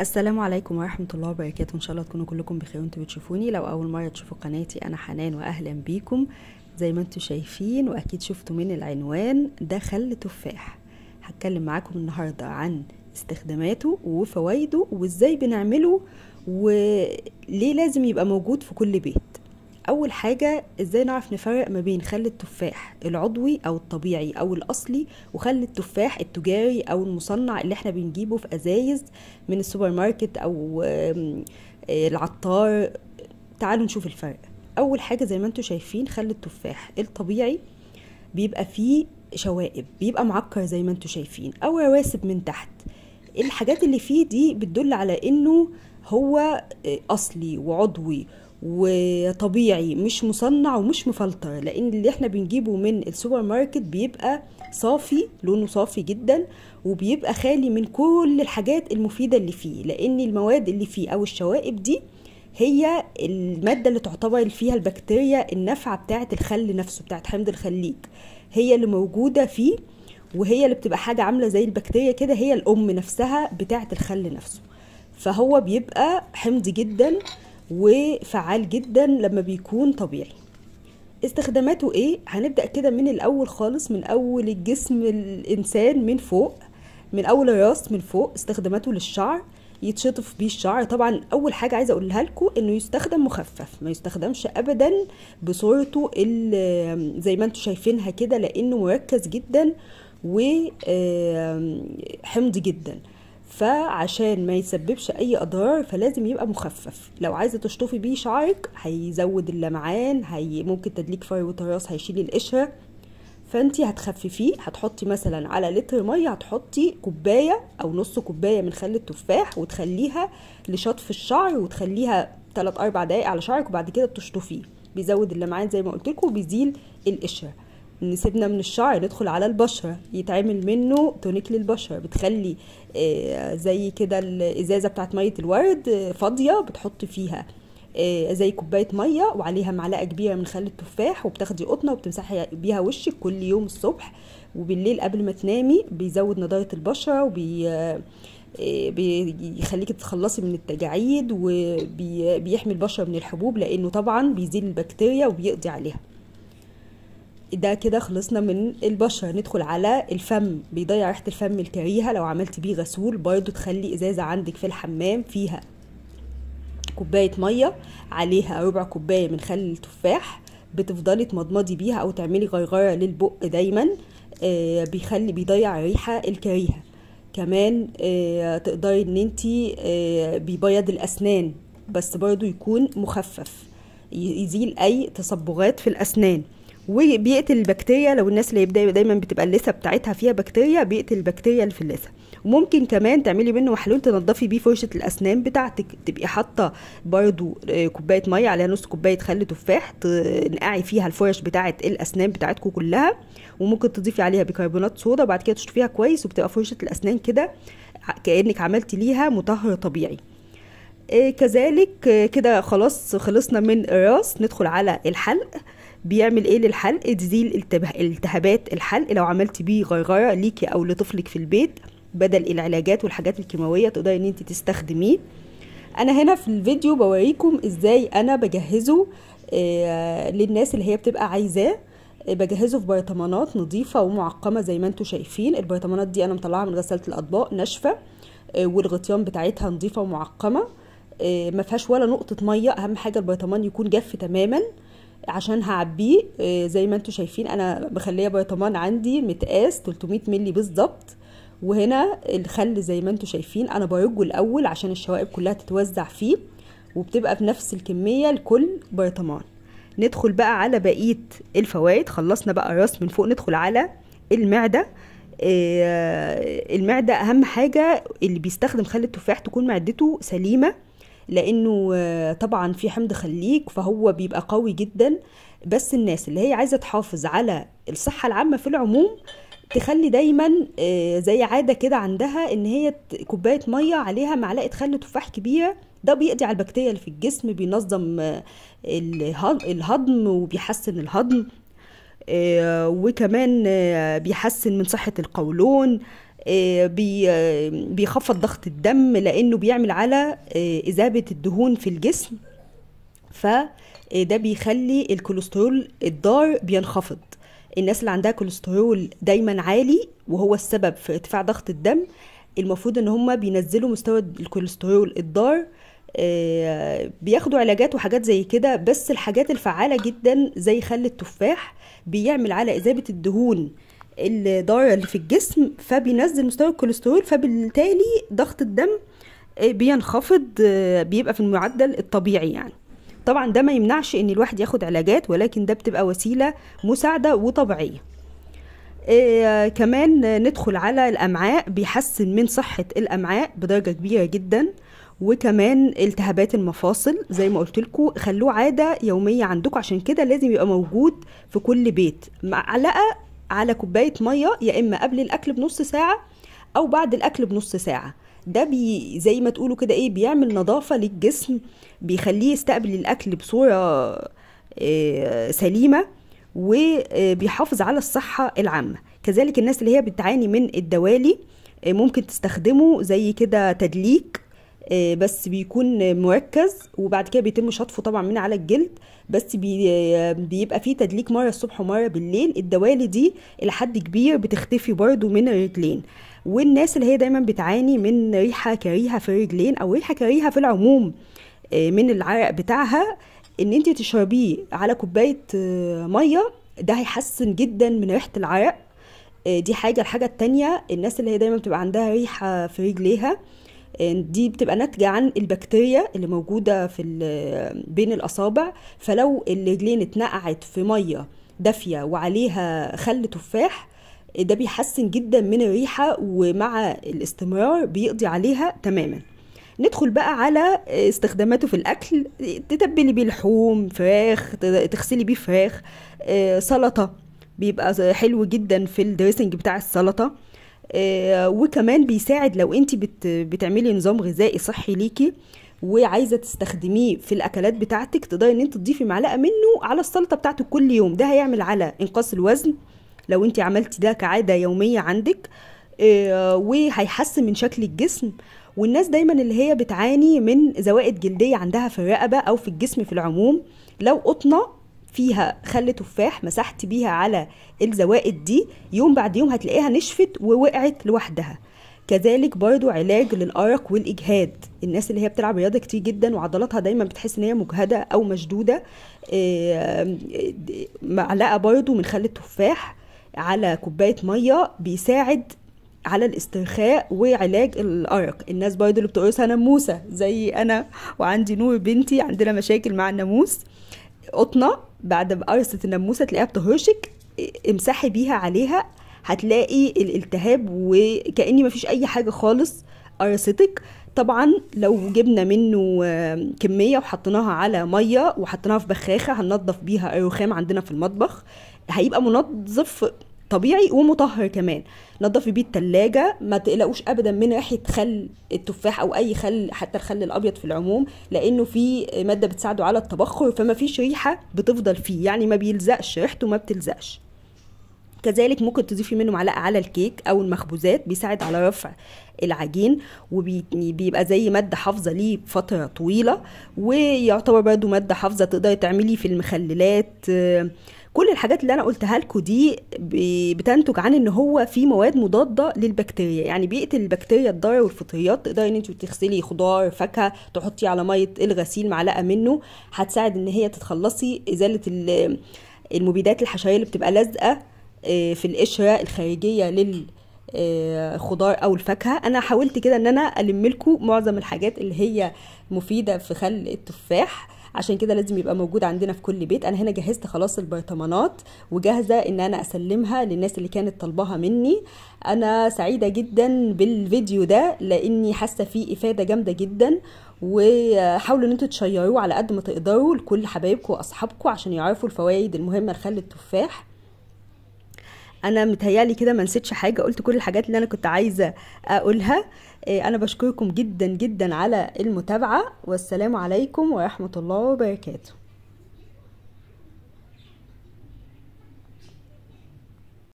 السلام عليكم ورحمة الله وبركاته إن شاء الله تكونوا كلكم بخير وانتوا بتشوفوني لو أول مرة تشوفوا قناتي أنا حنان وأهلا بيكم زي ما انتوا شايفين وأكيد شفتوا من العنوان ده خل تفاح هتكلم معاكم النهاردة عن استخداماته وفوائده وازاي بنعمله وليه لازم يبقى موجود في كل بيت اول حاجه ازاي نعرف نفرق ما بين خل التفاح العضوي او الطبيعي او الاصلي وخل التفاح التجاري او المصنع اللي احنا بنجيبه في ازايز من السوبر ماركت او آم، آه، العطار تعالوا نشوف الفرق اول حاجه زي ما انتم شايفين خل التفاح الطبيعي بيبقى فيه شوائب بيبقى معكر زي ما انتم شايفين او رواسب من تحت الحاجات اللي فيه دي بتدل على انه هو اصلي وعضوي وطبيعي مش مصنع ومش مفلتر لان اللي احنا بنجيبه من السوبر ماركت بيبقى صافي لونه صافي جدا وبيبقى خالي من كل الحاجات المفيدة اللي فيه لان المواد اللي فيه او الشوائب دي هي المادة اللي تعتبر فيها البكتيريا النافعة بتاعة الخل نفسه بتاعة حمض الخليج هي اللي موجودة فيه وهي اللي بتبقى حاجة عاملة زي البكتيريا كده هي الأم نفسها بتاعة الخل نفسه فهو بيبقى حمضي جدا وفعال جدا لما بيكون طبيعي استخداماته ايه هنبدأ كده من الأول خالص من أول الجسم الإنسان من فوق من أول الراس من فوق استخداماته للشعر يتشطف بيه الشعر طبعا اول حاجه عايزه اقولها لكم انه يستخدم مخفف ما يستخدمش ابدا بصورته ال- زي ما انتم شايفينها كده لانه مركز جدا وحمضي جدا فعشان ما يسببش اي اضرار فلازم يبقى مخفف لو عايزه تشطفي بيه شعرك هيزود اللمعان هي ممكن تدليك فروه الراس هيشيل القشره فانتي هتخففيه هتحطي مثلا على لتر ميه هتحطي كوبايه او نص كوبايه من خل التفاح وتخليها لشطف الشعر وتخليها 3 4 دقايق على شعرك وبعد كده تشطفيه بيزود اللمعان زي ما قلت لكم وبيزيل القشره نسيبنا من الشعر ندخل على البشره يتعمل منه تونيك للبشره بتخلي آه، زي كده الازازه بتاعت ميه الورد آه، فاضيه بتحطي فيها آه، زي كوبايه ميه وعليها معلقه كبيره من خل التفاح وبتاخدي قطنه وبتمسحي بيها وشك كل يوم الصبح وبالليل قبل ما تنامي بيزود نضاره البشره وبي آه، بيخليكي تتخلصي من التجاعيد وبيحمي البشره من الحبوب لانه طبعا بيزيل البكتيريا وبيقضي عليها ده كده خلصنا من البشرة ندخل على الفم بيضيع ريحة الفم الكريهة لو عملت بيه غسول برضو تخلي ازازة عندك في الحمام فيها كوباية مية عليها ربع كوباية من خل التفاح بتفضلي تمضمضي بيها او تعملي غرغرة للبق دايما آه، بيخلي بيضيع الريحة الكريهة كمان آه، تقدري ان انتي آه، بيبيض الاسنان بس برضو يكون مخفف ي- يزيل اي تصبغات في الاسنان وبيقتل البكتيريا لو الناس اللي يبدا دايما بتبقى اللثه بتاعتها فيها بكتيريا بيقتل البكتيريا اللي في اللثه وممكن كمان تعملي منه محلول تنضفي بيه فرشه الاسنان بتاعتك تبقي حاطه برضو آه، كوبايه ميه عليها نص كوبايه خل تفاح تنقعي فيها الفرش بتاعه الاسنان بتاعتكم كلها وممكن تضيفي عليها بيكربونات صودا وبعد كده تشطفيها كويس وبتبقى فرشه الاسنان كده ع- كانك عملتي ليها مطهر طبيعي آه، كذلك آه، كده خلاص خلصنا من الراس ندخل على الحلق بيعمل ايه للحلق تزيل التبه- التهابات الحلق لو عملتي بيه غرغره ليكي او لطفلك في البيت بدل العلاجات والحاجات الكيماويه تقدري ان انت تستخدميه انا هنا في الفيديو بوريكم ازاي انا بجهزه آه، للناس اللي هي بتبقى عايزاه آه، بجهزه في برطمانات نظيفه ومعقمه زي ما انتم شايفين البرطمانات دي انا مطلعها من غساله الاطباق ناشفه آه، والغطيان بتاعتها نظيفه ومعقمه آه، ما فيهاش ولا نقطه ميه اهم حاجه البرطمان يكون جاف تماما عشان هعبيه آه، زي ما انتم شايفين انا مخليه برطمان عندي متقاس 300 مللي بالظبط وهنا الخل زي ما انتم شايفين انا برجه الاول عشان الشوائب كلها تتوزع فيه وبتبقى بنفس الكميه لكل برطمان ندخل بقى على بقيه الفوائد خلصنا بقى الراس من فوق ندخل على المعده آه، المعده اهم حاجه اللي بيستخدم خل التفاح تكون معدته سليمه لانه آه، طبعا في حمض خليج فهو بيبقى قوي جدا بس الناس اللي هي عايزه تحافظ على الصحه العامه في العموم تخلي دايما آه، زي عاده كده عندها ان هي ت- كوبايه ميه عليها معلقه خل تفاح كبيره ده بيقضي على البكتيريا اللي في الجسم بينظم آه، اله- الهضم وبيحسن الهضم آه، وكمان آه، بيحسن من صحة القولون آه، بي آه، بيخفض ضغط الدم لانه بيعمل على آه، اذابه الدهون في الجسم فده بيخلي الكوليسترول الضار بينخفض الناس اللي عندها كوليسترول دايما عالي وهو السبب في ارتفاع ضغط الدم المفروض ان هم بينزلوا مستوى الكوليسترول الضار آه، بياخدوا علاجات وحاجات زي كده بس الحاجات الفعالة جدا زي خل التفاح بيعمل على إذابة الدهون الضارة اللي في الجسم فبينزل مستوى الكوليسترول فبالتالي ضغط الدم آه، بينخفض آه، بيبقى في المعدل الطبيعي يعني طبعا ده ما يمنعش ان الواحد ياخد علاجات ولكن ده بتبقى وسيلة مساعدة وطبيعية إيه كمان ندخل على الامعاء بيحسن من صحه الامعاء بدرجه كبيره جدا وكمان التهابات المفاصل زي ما قلت لكم خلوه عاده يوميه عندكم عشان كده لازم يبقى موجود في كل بيت معلقه على كوبايه ميه يا اما قبل الاكل بنص ساعه او بعد الاكل بنص ساعه ده بي زي ما تقولوا كده ايه بيعمل نظافه للجسم بيخليه يستقبل الاكل بصوره إيه سليمه وبيحافظ على الصحة العامة كذلك الناس اللي هي بتعاني من الدوالي ممكن تستخدمه زي كده تدليك بس بيكون مركز وبعد كده بيتم شطفه طبعا من على الجلد بس بي بيبقى فيه تدليك مرة الصبح ومرة بالليل الدوالي دي إلى حد كبير بتختفي برضو من الرجلين والناس اللي هي دايما بتعاني من ريحة كريهة في الرجلين أو ريحة كريهة في العموم من العرق بتاعها ان انت تشربيه على كوبايه ميه ده هيحسن جدا من ريحه العرق دي حاجه الحاجه التانية الناس اللي هي دايما بتبقى عندها ريحه في رجليها دي بتبقى ناتجه عن البكتيريا اللي موجوده في بين الاصابع فلو الرجلين اتنقعت في ميه دافيه وعليها خل تفاح ده بيحسن جدا من الريحه ومع الاستمرار بيقضي عليها تماما ندخل بقى على استخداماته في الاكل تتبلي بيه لحوم فراخ تغسلي بيه فراخ سلطه بيبقى حلو جدا في الدريسنج بتاع السلطه وكمان بيساعد لو انت بت بتعملي نظام غذائي صحي ليكي وعايزه تستخدميه في الاكلات بتاعتك تقدري ان انت تضيفي معلقه منه على السلطه بتاعتك كل يوم ده هيعمل على انقاص الوزن لو انت عملتي ده كعاده يوميه عندك وهيحسن من شكل الجسم والناس دايما اللي هي بتعاني من زوائد جلديه عندها في الرقبه او في الجسم في العموم لو قطنه فيها خل تفاح مسحت بيها على الزوائد دي يوم بعد يوم هتلاقيها نشفت ووقعت لوحدها كذلك برضو علاج للأرق والإجهاد الناس اللي هي بتلعب رياضة كتير جدا وعضلاتها دايما بتحس ان هي مجهدة او مشدودة معلقة برضو من خل التفاح على كوباية مية بيساعد على الاسترخاء وعلاج الارق الناس برضو اللي بتقرصها ناموسه زي انا وعندي نور بنتي عندنا مشاكل مع الناموس قطنه بعد ما قرصت الناموسه تلاقيها بتهرشك امسحي بيها عليها هتلاقي الالتهاب وكاني مفيش اي حاجه خالص قرصتك طبعا لو جبنا منه كميه وحطيناها على ميه وحطيناها في بخاخه هننضف بيها الرخام عندنا في المطبخ هيبقى منظف طبيعي ومطهر كمان نضفي بيه التلاجة ما تقلقوش ابدا من ريحه خل التفاح او اي خل حتى الخل الابيض في العموم لانه في ماده بتساعده على التبخر فما فيش ريحه بتفضل فيه يعني ما بيلزقش ريحته ما بتلزقش كذلك ممكن تضيفي منه معلقه على الكيك او المخبوزات بيساعد على رفع العجين وبيبقى زي ماده حافظه ليه فتره طويله ويعتبر برضه ماده حافظه تقدري تعمليه في المخللات كل الحاجات اللي انا قلتها لكم دي بتنتج عن ان هو في مواد مضاده للبكتيريا يعني بيقتل البكتيريا الضاره والفطريات تقدري ان انت تغسلي خضار فاكهه تحطي على ميه الغسيل معلقه منه هتساعد ان هي تتخلصي ازاله المبيدات الحشريه اللي بتبقى لازقه في القشره الخارجيه لل خضار او الفاكهه انا حاولت كده ان انا الم لكم معظم الحاجات اللي هي مفيده في خل التفاح عشان كده لازم يبقى موجود عندنا في كل بيت انا هنا جهزت خلاص البرطمانات وجاهزه ان انا اسلمها للناس اللي كانت طالباها مني انا سعيده جدا بالفيديو ده لاني حاسه فيه افاده جامده جدا وحاولوا ان انتوا تشيروه على قد ما تقدروا لكل حبايبكم واصحابكم عشان يعرفوا الفوائد المهمه لخل التفاح انا متهيالي كده ما نسيتش حاجه قلت كل الحاجات اللي انا كنت عايزه اقولها انا بشكركم جدا جدا على المتابعه والسلام عليكم ورحمه الله وبركاته